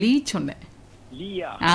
லீ சொன்னேன் லீயா ஆ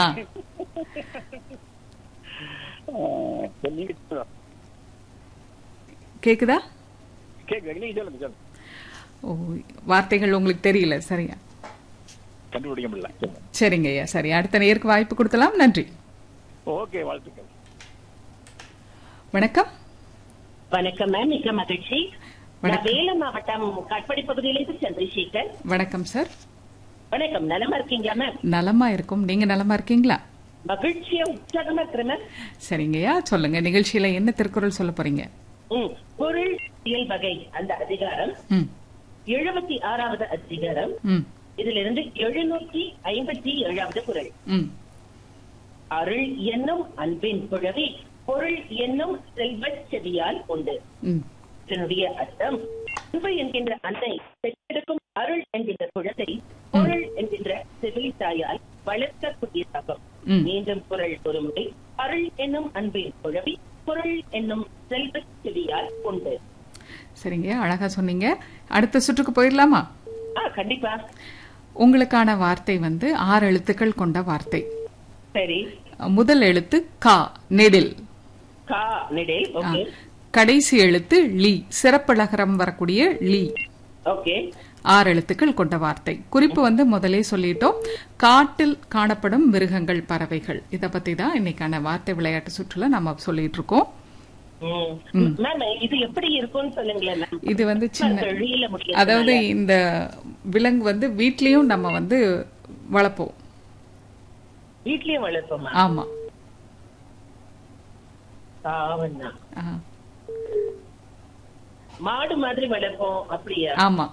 ஆஹ் சரி, நீங்க சொல்லுங்க. கேக்குதா கேக்குது நீங்க சொல்லுங்க சொல்லுங்க ஓ வார்த்தைகள் உங்களுக்கு தெரியல சரியா கண்டுபிடிக்க முடியல சொல்லுங்க. சரிங்க ஐயா சரி அடுத்த நேருக்கு வாய்ப்பு கொடுக்கலாம் நன்றி ஓகே வாழ்த்துக்கள் வணக்கம் வணக்கம் மேம் மிக்க மகிழ்ச்சி நான் வணக்கம். வேலூர் மாவட்டம் காட்பாடி பகுதியிலிருந்து சந்திரசேகர் வணக்கம் சார் வணக்கம் நலமா இருக்கீங்களா மேம் நலமா இருக்கும் நீங்க நலமா இருக்கீங்களா மகிழ்ச்சியா உற்சாகமா இருக்கிறேன் மேம் சரிங்கய்யா சொல்லுங்க நிகழ்ச்சியில என்ன திருக்குறள் சொல்ல போறீங்க ம். பொருள் இயல் வகை அந்த அதிகாரம் ம் எழுபத்தி ஆறாவது அதிகாரம் ம் இதிலிருந்து எழுநூற்றி ஐம்பத்தி ஏழாவது குரல் ம் அருள் என்னும் அன்பின் குழவி பொருள் என்னும் செல்வச் செவியால் உண்டு ம் இதனுடைய அர்த்தம் அன்பு என்கின்ற அன்னை பெற்றெடுக்கும் அருள் என்கின்ற குழந்தை பொருள் என்கின்ற செவிலி தாயால் வளர்க்கக்கூடியதாகும் ம். மீண்டும் குரல் ஒருமுறை அருள் என்னும் அன்பின் குழவி பொருள் என்னும் செல்வச் செவியால் உண்டு சரிங்க அழகா சொன்னீங்க அடுத்த சுற்றுக்கு போயிடலாமா ஆ கண்டிப்பா உங்களுக்கான வார்த்தை வந்து ஆறு எழுத்துக்கள் கொண்ட வார்த்தை சரி முதல் எழுத்து கா நெடில் கா நெடேல் ஆ, ஓகே கடைசி எழுத்து லீ சிறப்பழகரம் வரக்கூடிய லீ ஓகே ஆறு எழுத்துக்கள் கொண்ட வார்த்தை குறிப்பு வந்து முதலே சொல்லிட்டோம் காட்டில் காணப்படும் மிருகங்கள் பறவைகள் இத பத்தி தான் இன்னைக்கான வார்த்தை விளையாட்டு சுற்றுல நம்ம சொல்லிட்டு இருக்கோம் மேம் இது எப்படி இருக்கும்னு சொல்லுங்களேன் மேம் இது வந்து சின்ன வெளியில முடியும் அதாவது இந்த விலங்கு வந்து வீட்லயும் நம்ம வந்து வளர்ப்போம் வீட்லயும் வளர்ப்போமா ஆமா ஆவண்ணா ஆ, மாடு மாதிரி வளர்ப்போம் அப்படியா ஆமா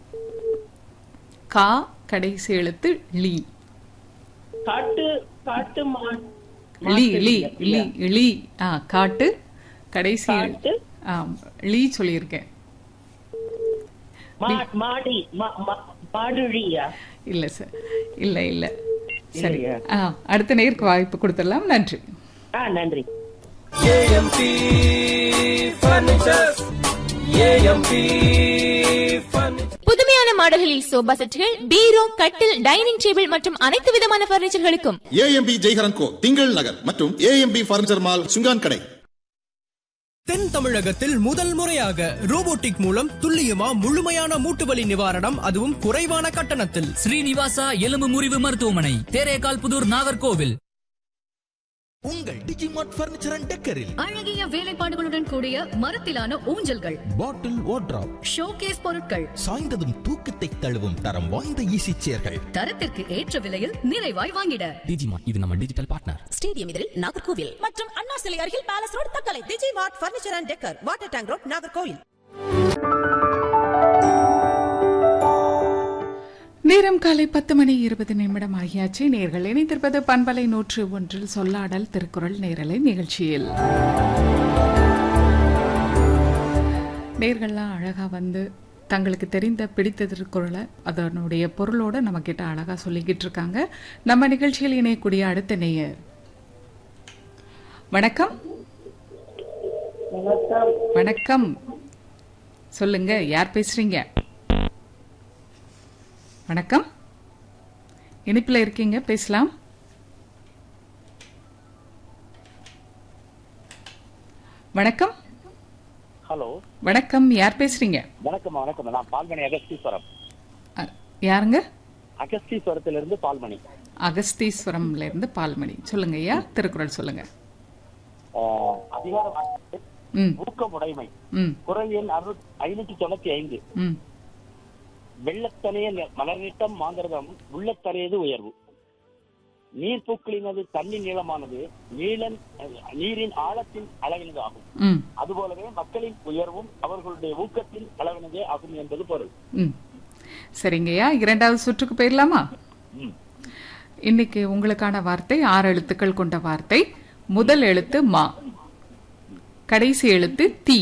கா கடைசி எழுத்து லீ காட்டு காட்டு மாடு லீ லீ லீ லீ ஆ காட்டு கடைசி எழு- காட்டு ஆ, லீ சொல்லியிருக்கேன் மா- மாடி மா- மா- மாடுழியா இல்ல சார் இல்ல இல்ல சரி இல்லையா? ஆ, அடுத்த நேருக்கு வாய்ப்பு கொடுத்துடலாம் நன்றி ஆ நன்றி AMP Furnitures. AMP Furniture. புதுமையான மாடல்களில் சோபா செட்டுகள் பீரோ கட்டில் டைனிங் டேபிள் மற்றும் அனைத்து விதமான பர்னிச்சர்களுக்கும் ஏஎம்பி ஜெய்ஹரன் கோ திங்கள் நகர் மற்றும் ஏஎம்பி பர்னிச்சர் மால் சுங்கான் கடை தென் தமிழகத்தில் முதல் முறையாக ரோபோட்டிக் மூலம் துல்லியமா முழுமையான மூட்டு வலி நிவாரணம் அதுவும் குறைவான கட்டணத்தில் ஸ்ரீனிவாசா எலும்பு முறிவு மருத்துவமனை தேரேகால் புதூர் நாகர்கோவில் உங்கள் டிஜிமார்ட் பர்னிச்சர் அண்ட் டெக்கரில் அழகிய வேலைப்பாடுகளுடன் கூடிய மரத்திலான ஊஞ்சல்கள் பாட்டில் வார்ட்ராப் ஷோகேஸ் பொருட்கள் சாய்ந்ததும் தூக்கத்தை தழுவும் தரம் வாய்ந்த ஈசி சேர்கள் தரத்திற்கு ஏற்ற விலையில் நிறைவாய் வாங்கிட டிஜிமார்ட் இது நம்ம டிஜிட்டல் பார்ட்னர் ஸ்டேடியம் எதிரில் நாகர்கோவில் மற்றும் அண்ணா சிலை அருகில் palace road Thuckalay DG Mart furniture and decor water tank road Nagercoil நேரம் காலை பத்து மணி இருபது நிமிடம் ஆகியாச்சு நேர்கள் இணைந்திருப்பது பண்பலை நூற்று ஒன்றில் சொல்லாடல் திருக்குறள் நேரலை நிகழ்ச்சியில் நேர்கள்லாம் அழகா வந்து தங்களுக்கு தெரிந்த பிடித்த திருக்குறளை அதனுடைய பொருளோட நம்ம கிட்ட அழகா சொல்லிக்கிட்டு இருக்காங்க நம்ம நிகழ்ச்சியில் இணையக்கூடிய அடுத்த நேயர் வணக்கம் வணக்கம் சொல்லுங்க யார் பேசுறீங்க வணக்கம் இனிப்புல இருக்கீங்க பேசலாம் வணக்கம் ஹலோ வணக்கம் யார் பேசுறீங்க வணக்கம் வணக்கம் நான் பால்மணி அகஸ்தீஸ்வரம் அ, யாருங்க அகஸ்தீஸ்வரத்திலிருந்து பால்மணி அகஸ்தீஸ்வரம்ல இருந்து பால்மணி சொல்லுங்க ஐயா திருக்குறள் சொல்லுங்க ஆஹ் அதிகாரம் ஐந்து, ம் ஊக்கமுடைமை ம் குரல் எண் அறுநூத்தி ஐநூத்தி தொண்ணூத்தி ஐந்து ம் வெள்ளத்தனைய மலர்நீட்டம் மாந்திரதம் உள்ளத்தனையது உயர்வு நீர்ப்பூக்களினது தண்ணி நீளமானது நீளன் நீரின் ஆழத்தின் அளவினது ஆகும் ம் அதுபோலவே மக்களின் உயர்வும் அவர்களுடைய ஊக்கத்தின் அளவினதே ஆகும் என்பது பொருள் ம் சரிங்கய்யா இரண்டாவது சுற்றுக்கு போயிடலாமா ம். இன்னைக்கு உங்களுக்கான வார்த்தை ஆறு எழுத்துக்கள் கொண்ட வார்த்தை முதல் எழுத்து மா கடைசி எழுத்து தீ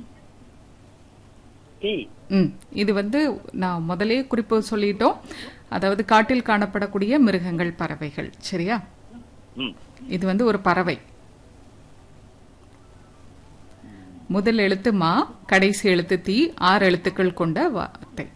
தீ ம் இது வந்து நான் முதலே குறிப்பு சொல்லிட்டோம் அதாவது காட்டில் காணப்படக்கூடிய மிருகங்கள் பறவைகள் சரியா ம். இது வந்து ஒரு பறவை முதல் எழுத்து மா கடைசி எழுத்து தீ ஆறு எழுத்துக்கள் கொண்ட வார்த்தை